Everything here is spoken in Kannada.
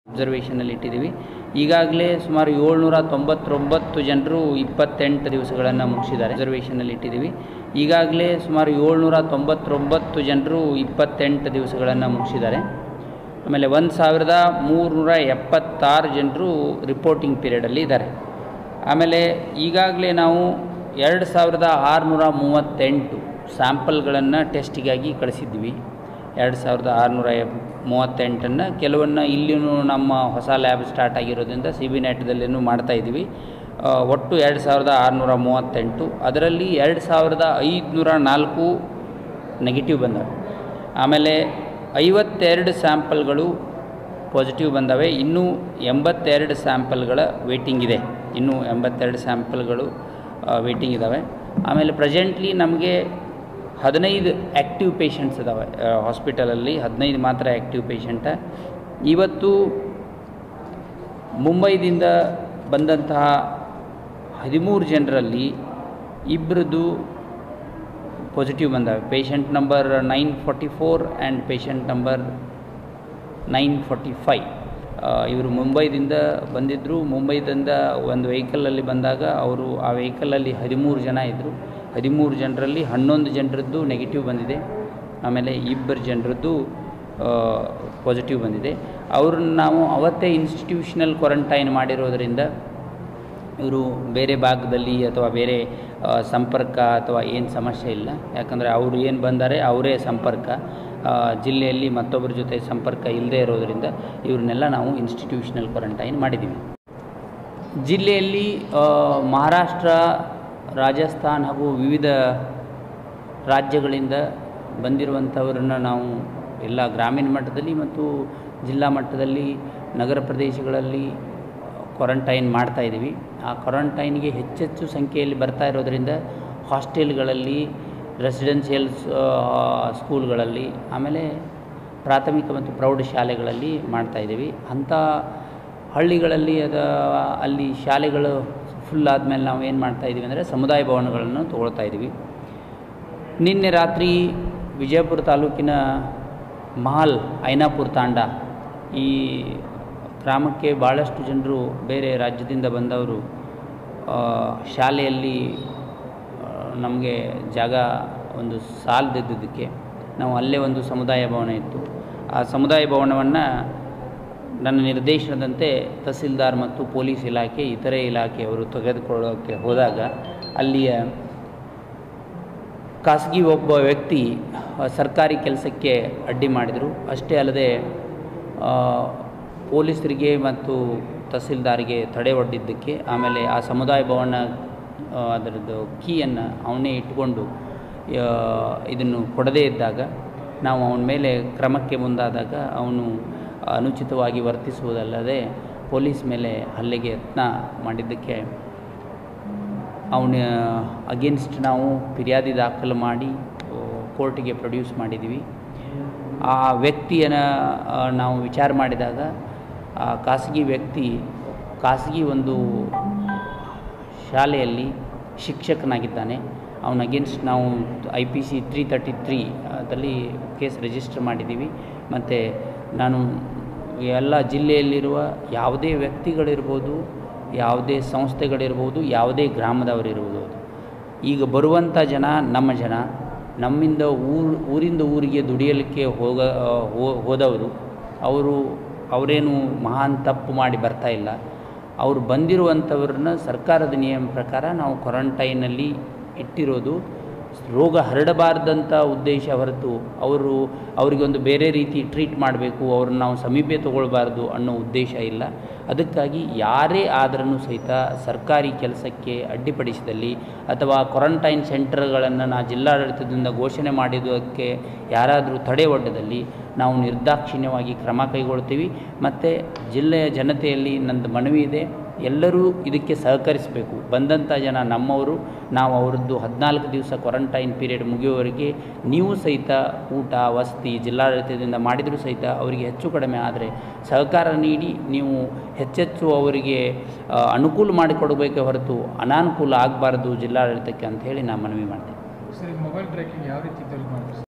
ಅಬ್ಸರ್ವೇಷನಲ್ಲಿ ಇಟ್ಟಿದ್ದೀವಿ ಈಗಾಗಲೇ ಸುಮಾರು ಏಳ್ನೂರ ತೊಂಬತ್ತೊಂಬತ್ತು ಜನರು ಇಪ್ಪತ್ತೆಂಟು ದಿವಸಗಳನ್ನು ಮುಗಿಸಿದ್ದಾರೆ ಅಬ್ಸರ್ವೇಷನಲ್ಲಿ ಇಟ್ಟಿದ್ದೀವಿ ಈಗಾಗಲೇ ಸುಮಾರು ಏಳ್ನೂರ ತೊಂಬತ್ತೊಂಬತ್ತು ಜನರು ಇಪ್ಪತ್ತೆಂಟು ದಿವಸಗಳನ್ನು ಮುಗಿಸಿದ್ದಾರೆ ಆಮೇಲೆ ಒಂದು ಸಾವಿರದ ಮೂರುನೂರ ಎಪ್ಪತ್ತಾರು ಜನರು ರಿಪೋರ್ಟಿಂಗ್ ಪೀರಿಯಡಲ್ಲಿ ಇದ್ದಾರೆ ಆಮೇಲೆ ಈಗಾಗಲೇ ನಾವು ಎರಡು ಸಾವಿರದ ಆರುನೂರ ಮೂವತ್ತೆಂಟು ಸ್ಯಾಂಪಲ್ಗಳನ್ನು ಟೆಸ್ಟಿಗಾಗಿ ಕಳಿಸಿದ್ವಿ ಎರಡು ಸಾವಿರದ ಆರುನೂರ ಎಪ್ ಮೂವತ್ತೆಂಟನ್ನು ಕೆಲವನ್ನು ಇಲ್ಲಿಯೂ ನಮ್ಮ ಹೊಸ ಲ್ಯಾಬ್ ಸ್ಟಾರ್ಟ್ ಆಗಿರೋದ್ರಿಂದ ಸಿ ಬಿ ನೆಟ್ದಲ್ಲಿನೂ ಮಾಡ್ತಾಯಿದ್ದೀವಿ ಒಟ್ಟು ಎರಡು ಸಾವಿರದ ಆರುನೂರ ಮೂವತ್ತೆಂಟು ಅದರಲ್ಲಿ ಎರಡು ಸಾವಿರದ ಐದುನೂರ ನಾಲ್ಕು ನೆಗೆಟಿವ್ ಬಂದವೆ ಆಮೇಲೆ ಐವತ್ತೆರಡು ಸ್ಯಾಂಪಲ್ಗಳು ಪಾಸಿಟಿವ್ ಬಂದವೆ ಇನ್ನೂ ಎಂಬತ್ತೆರಡು ಸ್ಯಾಂಪಲ್ಗಳ ವೇಟಿಂಗ್ ಇದೆ ಇನ್ನೂ ಎಂಬತ್ತೆರಡು ಸ್ಯಾಂಪಲ್ಗಳು ವೇಟಿಂಗ್ ಇದ್ದಾವೆ ಆಮೇಲೆ ಪ್ರೆಸೆಂಟ್ಲಿ ನಮಗೆ ಹದಿನೈದು ಆ್ಯಕ್ಟಿವ್ ಪೇಷಂಟ್ಸ್ ಇದ್ದಾವೆ ಹಾಸ್ಪಿಟಲಲ್ಲಿ ಹದಿನೈದು ಮಾತ್ರ ಆ್ಯಕ್ಟಿವ್ ಪೇಷಂಟ ಇವತ್ತು ಮುಂಬೈದಿಂದ ಬಂದಂತಹ ಹದಿಮೂರು ಜನರಲ್ಲಿ ಇಬ್ಬರದ್ದು ಪಾಸಿಟಿವ್ ಬಂದವೆ patient number nine forty four and patient number nine forty five ಇವರು ಮುಂಬೈದಿಂದ ಬಂದಿದ್ದರು ಮುಂಬೈದಿಂದ ಒಂದು ವೆಹಿಕಲಲ್ಲಿ ಬಂದಾಗ ಅವರು ಆ ವೆಹಿಕಲಲ್ಲಿ ಹದಿಮೂರು ಜನ ಇದ್ದರು ಹದಿಮೂರು ಜನರಲ್ಲಿ ಹನ್ನೊಂದು ಜನರದ್ದು ನೆಗೆಟಿವ್ ಬಂದಿದೆ ಆಮೇಲೆ ಇಬ್ಬರು ಜನರದ್ದು ಪಾಸಿಟಿವ್ ಬಂದಿದೆ ಅವ್ರನ್ನ ನಾವು ಅವತ್ತೇ ಇನ್ಸ್ಟಿಟ್ಯೂಷನಲ್ ಕ್ವಾರಂಟೈನ್ ಮಾಡಿರೋದರಿಂದ ಇವರು ಬೇರೆ ಭಾಗದಲ್ಲಿ ಅಥವಾ ಬೇರೆ ಸಂಪರ್ಕ ಅಥವಾ ಏನು ಸಮಸ್ಯೆ ಇಲ್ಲ ಯಾಕಂದರೆ ಅವರು ಏನು ಬಂದರೆ ಅವರೇ ಸಂಪರ್ಕ ಜಿಲ್ಲೆಯಲ್ಲಿ ಮತ್ತೊಬ್ಬರ ಜೊತೆ ಸಂಪರ್ಕ ಇಲ್ಲದೇ ಇರೋದರಿಂದ ಇವ್ರನ್ನೆಲ್ಲ ನಾವು ಇನ್ಸ್ಟಿಟ್ಯೂಷನಲ್ ಕ್ವಾರಂಟೈನ್ ಮಾಡಿದ್ದೀವಿ ಜಿಲ್ಲೆಯಲ್ಲಿ ಮಹಾರಾಷ್ಟ್ರ ರಾಜಸ್ಥಾನ್ ಹಾಗೂ ವಿವಿಧ ರಾಜ್ಯಗಳಿಂದ ಬಂದಿರುವಂಥವರನ್ನು ನಾವು ಎಲ್ಲ ಗ್ರಾಮೀಣ ಮಟ್ಟದಲ್ಲಿ ಮತ್ತು ಜಿಲ್ಲಾ ಮಟ್ಟದಲ್ಲಿ ನಗರ ಪ್ರದೇಶಗಳಲ್ಲಿ ಕ್ವಾರಂಟೈನ್ ಮಾಡ್ತಾಯಿದ್ದೀವಿ ಆ ಕ್ವಾರಂಟೈನ್ಗೆ ಹೆಚ್ಚೆಚ್ಚು ಸಂಖ್ಯೆಯಲ್ಲಿ ಬರ್ತಾ ಇರೋದರಿಂದ ಹಾಸ್ಟೆಲ್ಗಳಲ್ಲಿ ರೆಸಿಡೆನ್ಷಿಯಲ್ ಸ್ಕೂಲ್ಗಳಲ್ಲಿ ಆಮೇಲೆ ಪ್ರಾಥಮಿಕ ಮತ್ತು ಪ್ರೌಢಶಾಲೆಗಳಲ್ಲಿ ಮಾಡ್ತಾಯಿದ್ದೀವಿ ಅಂಥ ಹಳ್ಳಿಗಳಲ್ಲಿ ಅದ ಅಲ್ಲಿ ಶಾಲೆಗಳು ಫುಲ್ ಆದಮೇಲೆ ನಾವು ಏನು ಮಾಡ್ತಾಯಿದ್ದೀವಿ ಅಂದರೆ ಸಮುದಾಯ ಭವನಗಳನ್ನು ತೊಗೊಳ್ತಾ ಇದ್ದೀವಿ ನಿನ್ನೆ ರಾತ್ರಿ ವಿಜಯಪುರ ತಾಲೂಕಿನ ಮಹಲ್ ಐನಾಪುರ ತಾಂಡ ಈ ಗ್ರಾಮಕ್ಕೆ ಭಾಳಷ್ಟು ಜನರು ಬೇರೆ ರಾಜ್ಯದಿಂದ ಬಂದವರು ಶಾಲೆಯಲ್ಲಿ ನಮಗೆ ಜಾಗ ಒಂದು ಸಾಲದಿದ್ದದಕ್ಕೆ ನಾವು ಅಲ್ಲೇ ಒಂದು ಸಮುದಾಯ ಭವನ ಇತ್ತು ಆ ಸಮುದಾಯ ಭವನವನ್ನು ನನ್ನ ನಿರ್ದೇಶನದಂತೆ ತಹಸೀಲ್ದಾರ್ ಮತ್ತು ಪೊಲೀಸ್ ಇಲಾಖೆ ಇತರೆ ಇಲಾಖೆಯವರು ತೆಗೆದುಕೊಳ್ಳೋಕ್ಕೆ ಹೋದಾಗ ಅಲ್ಲಿಯ ಖಾಸಗಿ ಒಬ್ಬ ವ್ಯಕ್ತಿ ಸರ್ಕಾರಿ ಕೆಲಸಕ್ಕೆ ಅಡ್ಡಿ ಮಾಡಿದರು ಅಷ್ಟೇ ಅಲ್ಲದೆ ಪೊಲೀಸರಿಗೆ ಮತ್ತು ತಹಸೀಲ್ದಾರಿಗೆ ತಡೆ ಒಡ್ಡಿದ್ದಕ್ಕೆ ಆಮೇಲೆ ಆ ಸಮುದಾಯ ಭವನ ಅದರದ್ದು ಕೀಯನ್ನು ಅವನೇ ಇಟ್ಕೊಂಡು ಇದನ್ನು ಕೊಡದೇ ಇದ್ದಾಗ ನಾವು ಅವನ ಮೇಲೆ ಕ್ರಮಕ್ಕೆ ಮುಂದಾದಾಗ ಅವನು ಅನುಚಿತವಾಗಿ ವರ್ತಿಸುವುದಲ್ಲದೆ ಪೊಲೀಸ್ ಮೇಲೆ ಹಲ್ಲೆಗೆ ಯತ್ನ ಮಾಡಿದ್ದಕ್ಕೆ ಅವನ ಅಗೇನ್ಸ್ಟ್ ನಾವು ಫಿರ್ಯಾದಿ ದಾಖಲು ಮಾಡಿ ಕೋರ್ಟಿಗೆ ಪ್ರೊಡ್ಯೂಸ್ ಮಾಡಿದ್ದೀವಿ ಆ ವ್ಯಕ್ತಿಯನ್ನು ನಾವು ವಿಚಾರ ಮಾಡಿದಾಗ ಆ ಖಾಸಗಿ ವ್ಯಕ್ತಿ ಖಾಸಗಿ ಒಂದು ಶಾಲೆಯಲ್ಲಿ ಶಿಕ್ಷಕನಾಗಿದ್ದಾನೆ ಅವನ ಅಗೇನ್ಸ್ಟ್ ನಾವು I P C three thirty three ಅದರಲ್ಲಿ ಕೇಸ್ ರಿಜಿಸ್ಟರ್ ಮಾಡಿದ್ದೀವಿ ಮತ್ತು ನಾನು ಎಲ್ಲ ಜಿಲ್ಲೆಯಲ್ಲಿರುವ ಯಾವುದೇ ವ್ಯಕ್ತಿಗಳಿರ್ಬೋದು ಯಾವುದೇ ಸಂಸ್ಥೆಗಳಿರ್ಬೋದು ಯಾವುದೇ ಗ್ರಾಮದವರಿರ್ಬೋದು ಈಗ ಬರುವಂಥ ಜನ ನಮ್ಮ ಜನ ನಮ್ಮಿಂದ ಊರು ಊರಿಂದ ಊರಿಗೆ ದುಡಿಯಲಿಕ್ಕೆ ಹೋಗ ಹೋದವರು ಅವರು ಅವರೇನು ಮಹಾನ್ ತಪ್ಪು ಮಾಡಿ ಬರ್ತಾ ಇಲ್ಲ ಅವರು ಬಂದಿರುವಂಥವ್ರನ್ನ ಸರ್ಕಾರದ ನಿಯಮ ಪ್ರಕಾರ ನಾವು ಕ್ವಾರಂಟೈನಲ್ಲಿ ಇಟ್ಟಿರೋದು ರೋಗ ಹರಡಬಾರ್ದಂಥ ಉದ್ದೇಶ ಹೊರತು ಅವರು ಅವರಿಗೊಂದು ಬೇರೆ ರೀತಿ ಟ್ರೀಟ್ ಮಾಡಬೇಕು ಅವ್ರನ್ನ ನಾವು ಸಮೀಪೆ ತೊಗೊಳ್ಬಾರ್ದು ಅನ್ನೋ ಉದ್ದೇಶ ಇಲ್ಲ ಅದಕ್ಕಾಗಿ ಯಾರೇ ಆದ್ರೂ ಸಹಿತ ಸರ್ಕಾರಿ ಕೆಲಸಕ್ಕೆ ಅಡ್ಡಿಪಡಿಸಿದಲ್ಲಿ ಅಥವಾ ಕ್ವಾರಂಟೈನ್ ಸೆಂಟರ್ಗಳನ್ನು ನಾ ಜಿಲ್ಲಾಡಳಿತದಿಂದ ಘೋಷಣೆ ಮಾಡಿದ್ದಕ್ಕೆ ಯಾರಾದರೂ ತಡೆ ಒಡ್ಡದಲ್ಲಿ ನಾವು ನಿರ್ದಾಕ್ಷಿಣ್ಯವಾಗಿ ಕ್ರಮ ಕೈಗೊಳ್ತೀವಿ ಮತ್ತು ಜಿಲ್ಲೆಯ ಜನತೆಯಲ್ಲಿ ನಂದು ಮನವಿ ಇದೆ ಎಲ್ಲರೂ ಇದಕ್ಕೆ ಸಹಕರಿಸಬೇಕು ಬಂದಂಥ ಜನ ನಮ್ಮವರು ನಾವು ಅವರದ್ದು ಹದಿನಾಲ್ಕು ದಿವಸ ಕ್ವಾರಂಟೈನ್ ಪೀರಿಯಡ್ ಮುಗಿಯುವವರೆಗೆ ನೀವು ಸಹಿತ ಊಟ ವಸತಿ ಜಿಲ್ಲಾಡಳಿತದಿಂದ ಮಾಡಿದರೂ ಸಹಿತ ಅವರಿಗೆ ಹೆಚ್ಚು ಕಡಿಮೆ ಆದರೆ ಸಹಕಾರ ನೀಡಿ ನೀವು ಹೆಚ್ಚೆಚ್ಚು ಅವರಿಗೆ ಅನುಕೂಲ ಮಾಡಿಕೊಡಬೇಕೆ ಹೊರತು ಅನಾನುಕೂಲ ಆಗಬಾರ್ದು ಜಿಲ್ಲಾಡಳಿತಕ್ಕೆ ಅಂತ ಹೇಳಿ ನಾನು ಮನವಿ ಮಾಡ್ತೇನೆ ಸರ್ ಮೊಬೈಲ್ ಟ್ರ್ಯಾಕಿಂಗ್ ಯಾವ ರೀತಿ ಇದ್ದಲ್ಲಿ ಮಾಡ್ತೀವಿ